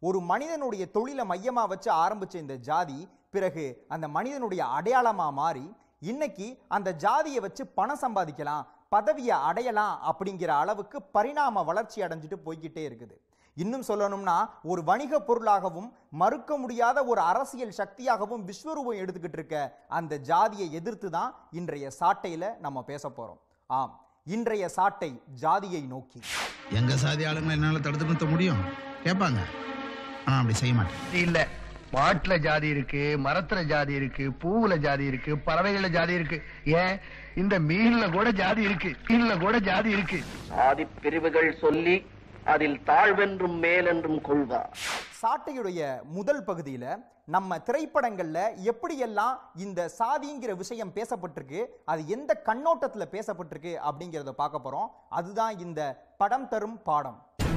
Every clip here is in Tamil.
ஒரு மனிதனுடைய தொழிலை மையமா வச்சு ஆரம்பிச்ச இந்த ஜாதி பிறகு அந்த மனிதனுடைய அடையாளமா மாறி இன்னைக்கு அந்த ஜாதியை வச்சு பணம் சம்பாதிக்கலாம் பதவியை அடையலாம் அப்படிங்கிற அளவுக்கு பரிணாம வளர்ச்சி அடைஞ்சிட்டு போய்கிட்டே இருக்குது இன்னும் சொல்லணும்னா ஒரு வணிக பொருளாகவும் மறுக்க முடியாத ஒரு அரசியல் சக்தியாகவும் விஸ்வரூபம் எடுத்துக்கிட்டு இருக்க அந்த ஜாதியை எதிர்த்து தான் இன்றைய சாட்டையில நம்ம பேச போறோம் ஆம் இன்றைய சாட்டை ஜாதியை நோக்கி எங்க சாதி ஆளுங்களை என்னால தடுத்து நிறுத்த முடியும் கேட்பாங்க ஆனா அப்படி செய்ய மாட்டேன் இல்ல மாட்டுல ஜாதி இருக்கு மரத்துல ஜாதி இருக்கு பூவுல ஜாதி இருக்கு பறவைகள ஜாதி இருக்கு ஏன் இந்த மீன்ல கூட ஜாதி இருக்கு மீன்ல கூட ஜாதி இருக்கு ஆதி பிரிவுகள் சொல்லி அதில் தாழ்வென்றும் மேலென்றும் கொள்வார் சாட்டையுடைய முதல் பகுதியில நம்ம திரைப்படங்கள்ல எப்படியெல்லாம் இந்த சாதிங்கிற விஷயம் பேசப்பட்டிருக்கு அது எந்த கண்ணோட்டத்துல பேசப்பட்டிருக்கு அப்படிங்கிறத பார்க்க போறோம் அதுதான் இந்த படம் தரும் பாடம்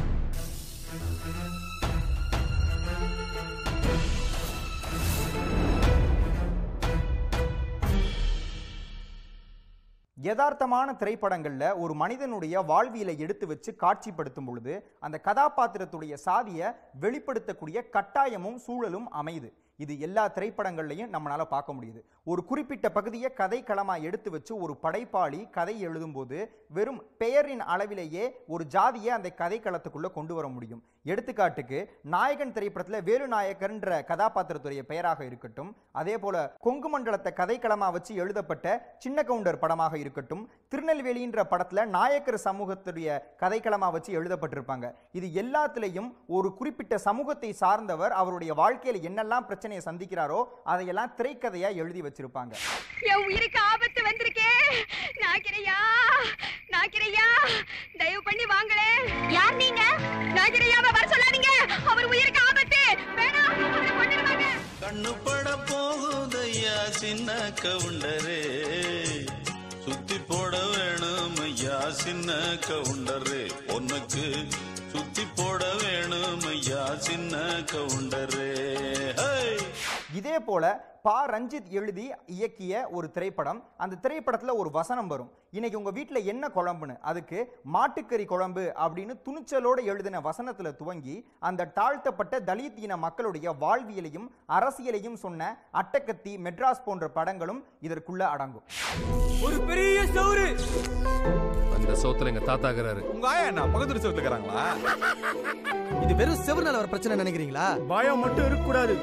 யதார்த்தமான திரைப்படங்கள்ல ஒரு மனிதனுடைய வாழ்வியலை எடுத்து வச்சு காட்சிப்படுத்தும் பொழுது அந்த கதாபாத்திரத்துடைய சாதியை வெளிப்படுத்தக்கூடிய கட்டாயமும் சூழலும் அமையுது இது எல்லா திரைப்படங்கள்லையும் நம்மளால பார்க்க முடியுது ஒரு குறிப்பிட்ட பகுதியை கதைக்களமா எடுத்து வச்சு ஒரு படைப்பாளி கதை எழுதும்போது வெறும் பெயரின் அளவிலேயே ஒரு ஜாதியை அந்த கதைக்களத்துக்குள்ள கொண்டு வர முடியும் எடுத்துக்காட்டுக்கு நாயகன் திரைப்படத்துல வேலு நாயக்கர்ன்ற கதாபாத்திரத்துடைய பெயராக இருக்கட்டும் அதே போல கொங்கு மண்டலத்தை கதைக்களமா வச்சு எழுதப்பட்ட சின்ன கவுண்டர் படமாக இருக்கட்டும் திருநெல்வேலின்ற படத்துல நாயக்கர் சமூகத்துடைய கதைக்களமா வச்சு எழுதப்பட்டிருப்பாங்க இது எல்லாத்துலயும் ஒரு குறிப்பிட்ட சமூகத்தை சார்ந்தவர் அவருடைய வாழ்க்கையில என்னெல்லாம் பிரச்சனையை சந்திக்கிறாரோ அதையெல்லாம் திரைக்கதையா எழுதி வச்சிருப்பாங்க என் உயிருக்கு ஆபத்து வந்திருக்கே நாக்கிரையா நாக்கிரையா தயவு பண்ணி வாங்களே யார் நீங்க நாக்கிரையாவை வர சொல்லாதீங்க அவர் உயிருக்கு ஆபத்து வேணாம் அவரை கொன்னுடுவாங்க கண்ணு பட போகுதையா சின்ன கவுண்டரே சுத்தி போட வேணும் ஐயா சின்ன கவுண்டரே உனக்கு சுத்தி போட வேணும் ஐயா சின்ன கவுண்டரே ஹே இதே போல பா ரஞ்சித் எழுதி இயக்கிய ஒரு திரைப்படம் அந்த திரைப்படத்துல ஒரு வசனம் வரும் இன்னைக்கு உங்க வீட்ல என்ன குழம்புன்னு அதுக்கு மாட்டுக்கறி குழம்பு அப்படின்னு துணிச்சலோட எழுதின வசனத்துல துவங்கி அந்த தாழ்த்தப்பட்ட தலித் இன மக்களுடைய வாழ்வியலையும் அரசியலையும் சொன்ன அட்டக்கத்தி மெட்ராஸ் போன்ற படங்களும் இதற்குள்ள அடங்கும் ஒரு பெரிய சவுரு அந்த சோத்துல எங்க தாத்தாக்குறாரு உங்க ஆயா என்ன பக்கத்து சவுத்துல இருக்கிறாங்களா இது வெறும் செவர்னால வர பிரச்சனை நினைக்கிறீங்களா பயம் மட்டும் இருக்க கூடாது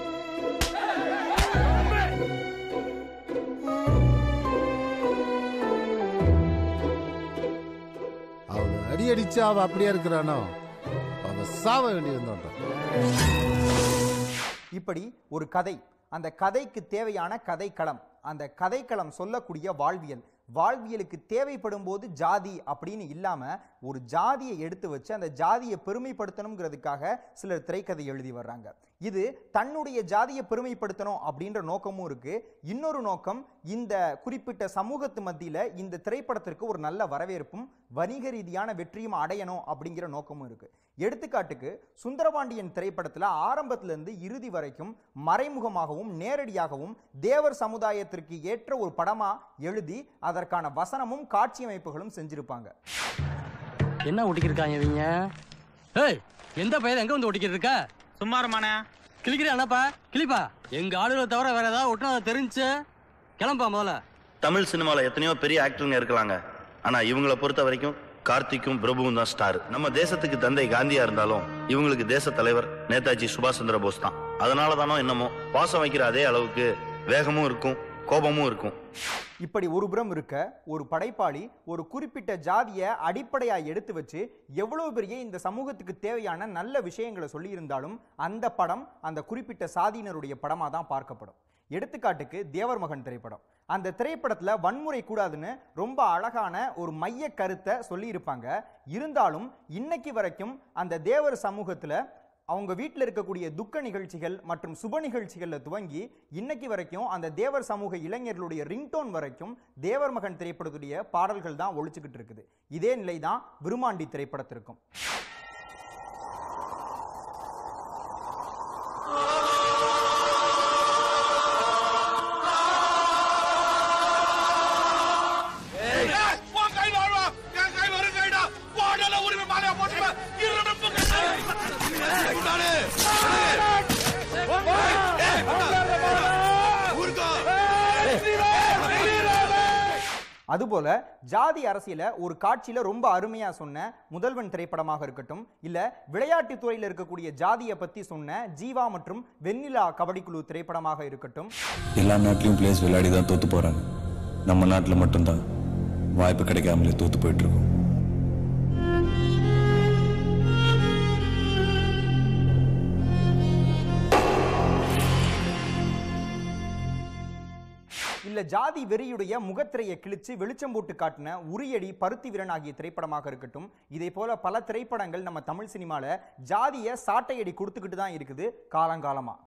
அவனு அடி அடிச்சா அவ அப்படியே இருக்கிறானோ அவ சாவ வேண்டியிருந்தோம் இப்படி ஒரு கதை அந்த கதைக்கு தேவையான கதைக்களம் அந்த கதைக்களம் சொல்லக்கூடிய வாழ்வியல் வாழ்வியலுக்கு தேவைப்படும் போது ஜாதி அப்படின்னு இல்லாம ஒரு ஜாதியை எடுத்து வச்சு அந்த ஜாதியை பெருமைப்படுத்தணுங்கிறதுக்காக சிலர் திரைக்கதை எழுதி வர்றாங்க இது தன்னுடைய ஜாதியை பெருமைப்படுத்தணும் அப்படின்ற நோக்கமும் இருக்கு இன்னொரு நோக்கம் இந்த குறிப்பிட்ட சமூகத்து மத்தியில இந்த திரைப்படத்திற்கு ஒரு நல்ல வரவேற்பும் வணிக ரீதியான வெற்றியும் அடையணும் அப்படிங்கிற நோக்கமும் இருக்கு எடுத்துக்காட்டுக்கு சுந்தரபாண்டியன் திரைப்படத்துல ஆரம்பத்துல இருந்து இறுதி வரைக்கும் மறைமுகமாகவும் நேரடியாகவும் தேவர் சமுதாயத்திற்கு ஏற்ற ஒரு படமா எழுதி அதற்கான வசனமும் காட்சி அமைப்புகளும் செஞ்சிருப்பாங்க என்ன ஒட்டிக்கிருக்காங்க இவங்க ஏய் எந்த பையன் எங்க வந்து ஒட்டிக்கிட்டு இருக்க சும்மா இருமாண்ணே கிளிக்கிறியானப்பா கிளிப்பா எங்க ஆளுகளை தவிர வேற ஏதாவது ஒட்டினா அதை தெரிஞ்சு கிளம்பா முதல்ல தமிழ் சினிமால எத்தனையோ பெரிய ஆக்டருங்க இருக்கலாங்க ஆனா இவங்கள பொறுத்த வரைக்கும் கார்த்திக்கும் பிரபுவும் தான் ஸ்டார் நம்ம தேசத்துக்கு தந்தை காந்தியா இருந்தாலும் இவங்களுக்கு தேச தலைவர் நேதாஜி சுபாஷ் சந்திர போஸ் தான் அதனால தானோ என்னமோ பாசம் வைக்கிற அதே அளவுக்கு வேகமும் இருக்கும் கோபமும் இருக்கும் இப்படி ஒரு புறம் இருக்க ஒரு படைப்பாளி ஒரு குறிப்பிட்ட ஜாதியை அடிப்படையா எடுத்து வச்சு எவ்வளவு பெரிய இந்த சமூகத்துக்கு தேவையான நல்ல விஷயங்களை சொல்லியிருந்தாலும் அந்த படம் அந்த குறிப்பிட்ட சாதியினருடைய படமா தான் பார்க்கப்படும் எடுத்துக்காட்டுக்கு தேவர் மகன் திரைப்படம் அந்த திரைப்படத்துல வன்முறை கூடாதுன்னு ரொம்ப அழகான ஒரு மைய கருத்தை சொல்லியிருப்பாங்க இருந்தாலும் இன்னைக்கு வரைக்கும் அந்த தேவர் சமூகத்துல அவங்க வீட்டில் இருக்கக்கூடிய துக்க நிகழ்ச்சிகள் மற்றும் சுப நிகழ்ச்சிகளில் துவங்கி இன்னைக்கு வரைக்கும் அந்த தேவர் சமூக இளைஞர்களுடைய ரிங்டோன் வரைக்கும் தேவர் மகன் திரைப்படத்துடைய பாடல்கள் தான் ஒழிச்சுக்கிட்டு இருக்குது இதே நிலை தான் விருமாண்டி திரைப்படத்திற்கும் உரிமை மாலையா போட்டு அதுபோல ஜாதி அரசியல ஒரு காட்சியில ரொம்ப அருமையா சொன்ன முதல்வன் திரைப்படமாக இருக்கட்டும் இல்ல விளையாட்டுத் துறையில இருக்கக்கூடிய ஜாதியை பத்தி சொன்ன ஜீவா மற்றும் வெண்ணிலா கபடி குழு திரைப்படமாக இருக்கட்டும் எல்லா நாட்டிலையும் பிளேயர்ஸ் விளையாடி தான் தோத்து போறாங்க நம்ம நாட்டில் மட்டும்தான் வாய்ப்பு கிடைக்காமலே தோத்து போயிட்டு இருக்கோம் இல்ல ஜாதி வெறியுடைய முகத்திரையை கிழிச்சு வெளிச்சம் போட்டு காட்டின உரியடி பருத்தி வீரன் ஆகிய திரைப்படமாக இருக்கட்டும் இதே போல பல திரைப்படங்கள் நம்ம தமிழ் சினிமால ஜாதிய சாட்டையடி கொடுத்துக்கிட்டு தான் இருக்குது காலங்காலமா